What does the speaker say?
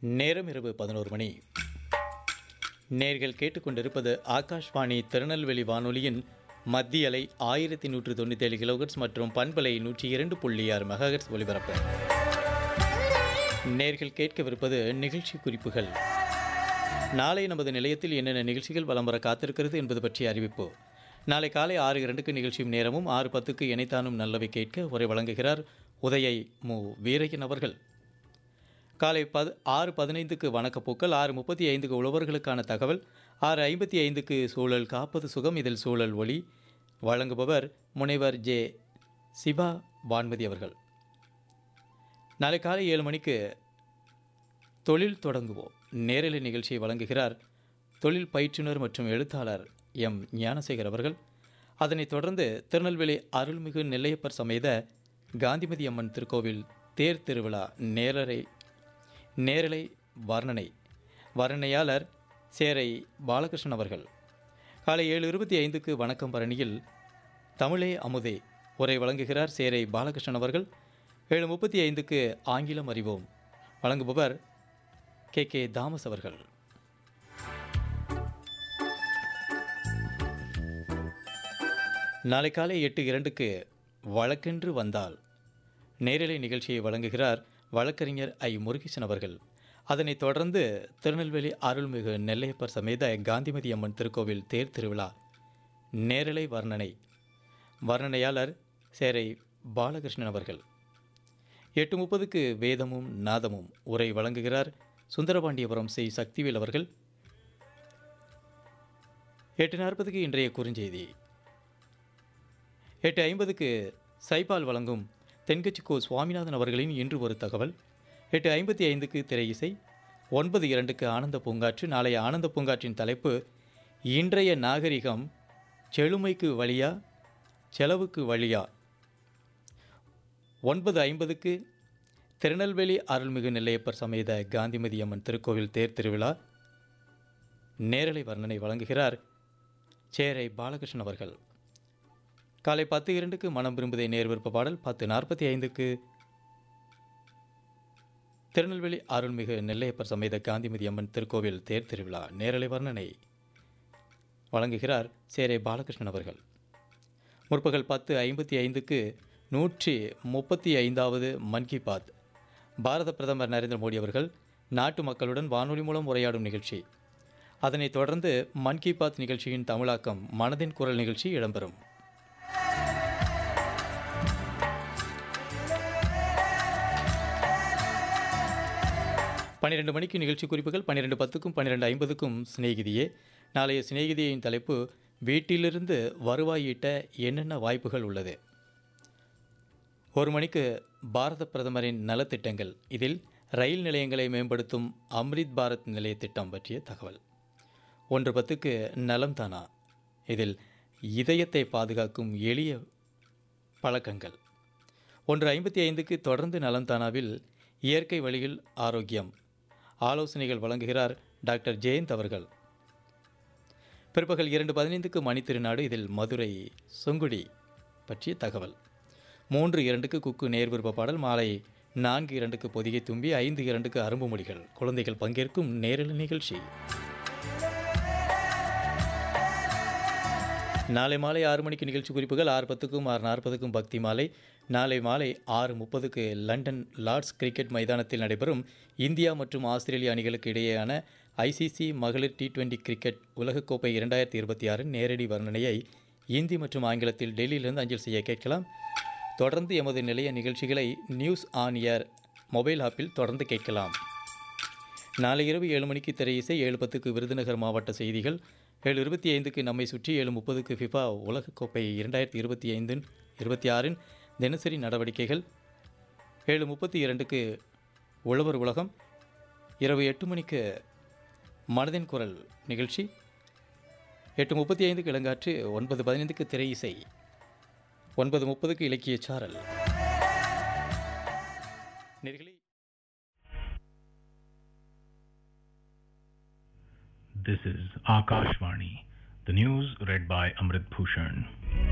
நேரம் இரவு பதினோரு மணி நேர்கள் கேட்டுக்கொண்டிருப்பது ஆகாஷ்வாணி திருநெல்வேலி வானொலியின் மத்திய அலை ஆயிரத்தி நூற்று தொண்ணூற்றி ஏழு கிலோகட்ஸ் மற்றும் பண்பலை நூற்றி இரண்டு புள்ளி ஆறு மெகாஹெட்ஸ் ஒலிபரப்பு நேர்கள் கேட்கவிருப்பது நிகழ்ச்சி குறிப்புகள் நாளை நமது நிலையத்தில் என்னென்ன நிகழ்ச்சிகள் வலம் வர காத்திருக்கிறது என்பது பற்றிய அறிவிப்பு நாளை காலை ஆறு இரண்டுக்கு நிகழ்ச்சியும் நேரமும் ஆறு பத்துக்கு இணைத்தானும் நல்லவை கேட்க உரை வழங்குகிறார் உதயை மு வீரையன் அவர்கள் காலை பது ஆறு பதினைந்துக்கு வணக்கப்பூக்கள் ஆறு முப்பத்தி ஐந்துக்கு உழவர்களுக்கான தகவல் ஆறு ஐம்பத்தி ஐந்துக்கு சூழல் காப்பது சுகம் இதில் சூழல் ஒளி வழங்குபவர் முனைவர் ஜே சிவா வான்மதி அவர்கள் நாளை காலை ஏழு மணிக்கு தொழில் தொடங்குவோம் நேரலை நிகழ்ச்சியை வழங்குகிறார் தொழில் பயிற்றுனர் மற்றும் எழுத்தாளர் எம் ஞானசேகர் அவர்கள் அதனைத் தொடர்ந்து திருநெல்வேலி அருள்மிகு நெல்லையப்பர் சமேத காந்திமதி அம்மன் திருக்கோவில் தேர் திருவிழா நேரலை நேரலை வர்ணனை வர்ணனையாளர் சேரை பாலகிருஷ்ணன் அவர்கள் காலை ஏழு இருபத்தி ஐந்துக்கு வணக்கம் பரணியில் தமிழே அமுதே உரை வழங்குகிறார் சேரை பாலகிருஷ்ணன் அவர்கள் ஏழு முப்பத்தி ஐந்துக்கு ஆங்கிலம் அறிவோம் வழங்குபவர் கே கே தாமஸ் அவர்கள் நாளை காலை எட்டு இரண்டுக்கு வழக்கென்று வந்தால் நேரலை நிகழ்ச்சியை வழங்குகிறார் வழக்கறிஞர் ஐ முருகேசன் அவர்கள் அதனைத் தொடர்ந்து திருநெல்வேலி அருள்மிகு நெல்லையப்பர் சமேத காந்திமதி அம்மன் திருக்கோவில் தேர் திருவிழா நேரலை வர்ணனை வர்ணனையாளர் சேரை பாலகிருஷ்ணன் அவர்கள் எட்டு முப்பதுக்கு வேதமும் நாதமும் உரை வழங்குகிறார் சுந்தரபாண்டியபுரம் சி சக்திவேல் அவர்கள் எட்டு நாற்பதுக்கு இன்றைய குறுஞ்செய்தி எட்டு ஐம்பதுக்கு சைபால் வழங்கும் தென்கட்சி கோ சுவாமிநாதன் அவர்களின் இன்று ஒரு தகவல் எட்டு ஐம்பத்தி ஐந்துக்கு திரை இசை ஒன்பது இரண்டுக்கு ஆனந்த பூங்காற்று நாளைய ஆனந்த பூங்காற்றின் தலைப்பு இன்றைய நாகரிகம் செழுமைக்கு வழியா செலவுக்கு வழியா ஒன்பது ஐம்பதுக்கு திருநெல்வேலி அருள்மிகு நெல்லையப்பர் சமேத காந்திமதி அம்மன் திருக்கோவில் தேர் திருவிழா நேரலை வர்ணனை வழங்குகிறார் சேரை பாலகிருஷ்ணன் அவர்கள் காலை பத்து இரண்டுக்கு மனம் விரும்புதை நேர் விருப்ப பாடல் பத்து நாற்பத்தி ஐந்துக்கு திருநெல்வேலி அருள்மிகு நெல்லையப்பர் சமேத காந்திமதி அம்மன் திருக்கோவில் தேர் திருவிழா நேரலை வர்ணனை வழங்குகிறார் சேரை பாலகிருஷ்ணன் அவர்கள் முற்பகல் பத்து ஐம்பத்தி ஐந்துக்கு நூற்றி முப்பத்தி ஐந்தாவது மன் கி பாத் பாரத பிரதமர் நரேந்திர மோடி அவர்கள் நாட்டு மக்களுடன் வானொலி மூலம் உரையாடும் நிகழ்ச்சி அதனைத் தொடர்ந்து மன் கி பாத் நிகழ்ச்சியின் தமிழாக்கம் மனதின் குரல் நிகழ்ச்சி இடம்பெறும் பன்னிரெண்டு மணிக்கு நிகழ்ச்சி குறிப்புகள் பன்னிரெண்டு பத்துக்கும் பன்னிரெண்டு ஐம்பதுக்கும் சிநேகிதியே நாளைய சிநேகிதியின் தலைப்பு வீட்டிலிருந்து வருவாய் ஈட்ட என்னென்ன வாய்ப்புகள் உள்ளது ஒரு மணிக்கு பாரத பிரதமரின் நலத்திட்டங்கள் இதில் ரயில் நிலையங்களை மேம்படுத்தும் அம்ரித் பாரத் நிலைய திட்டம் பற்றிய தகவல் ஒன்று பத்துக்கு நலம் தானா இதில் இதயத்தை பாதுகாக்கும் எளிய பழக்கங்கள் ஒன்று ஐம்பத்தி ஐந்துக்கு தொடர்ந்து நலம் தானாவில் இயற்கை வழியில் ஆரோக்கியம் ஆலோசனைகள் வழங்குகிறார் டாக்டர் ஜெயந்த் அவர்கள் பிற்பகல் இரண்டு பதினைந்துக்கு மணித்திருநாடு இதில் மதுரை சொங்குடி பற்றிய தகவல் மூன்று இரண்டுக்கு குக்கு நேர்விருப்ப பாடல் மாலை நான்கு இரண்டுக்கு பொதிகை தும்பி ஐந்து இரண்டுக்கு அரும்பு மொழிகள் குழந்தைகள் பங்கேற்கும் நேரல் நிகழ்ச்சி நாளை மாலை ஆறு மணிக்கு நிகழ்ச்சி குறிப்புகள் ஆறு பத்துக்கும் ஆறு நாற்பதுக்கும் பக்தி மாலை நாளை மாலை ஆறு முப்பதுக்கு லண்டன் லார்ட்ஸ் கிரிக்கெட் மைதானத்தில் நடைபெறும் இந்தியா மற்றும் ஆஸ்திரேலிய அணிகளுக்கு இடையேயான ஐசிசி மகளிர் டி டுவெண்டி கிரிக்கெட் உலகக்கோப்பை இரண்டாயிரத்தி இருபத்தி ஆறு நேரடி வர்ணனையை இந்தி மற்றும் ஆங்கிலத்தில் டெல்லியிலிருந்து அஞ்சல் செய்ய கேட்கலாம் தொடர்ந்து எமது நிலைய நிகழ்ச்சிகளை நியூஸ் ஆன் ஏர் மொபைல் ஆப்பில் தொடர்ந்து கேட்கலாம் நாளை இரவு ஏழு மணிக்கு திரை இசை ஏழு பத்துக்கு விருதுநகர் மாவட்ட செய்திகள் ஏழு இருபத்தி ஐந்துக்கு நம்மை சுற்றி ஏழு முப்பதுக்கு ஃபிஃபா உலகக்கோப்பை இரண்டாயிரத்தி இருபத்தி ஐந்தின் இருபத்தி ஆறின் தினசரி நடவடிக்கைகள் ஏழு முப்பத்தி இரண்டுக்கு உழவர் உலகம் இரவு எட்டு மணிக்கு மனதின் குரல் நிகழ்ச்சி எட்டு முப்பத்தி ஐந்துக்கு இளங்காற்று ஒன்பது பதினைந்துக்கு திரை இசை ஒன்பது முப்பதுக்கு இலக்கிய சாரல் நேர்களே This is Akashvani. The news read by Amrit Bhushan.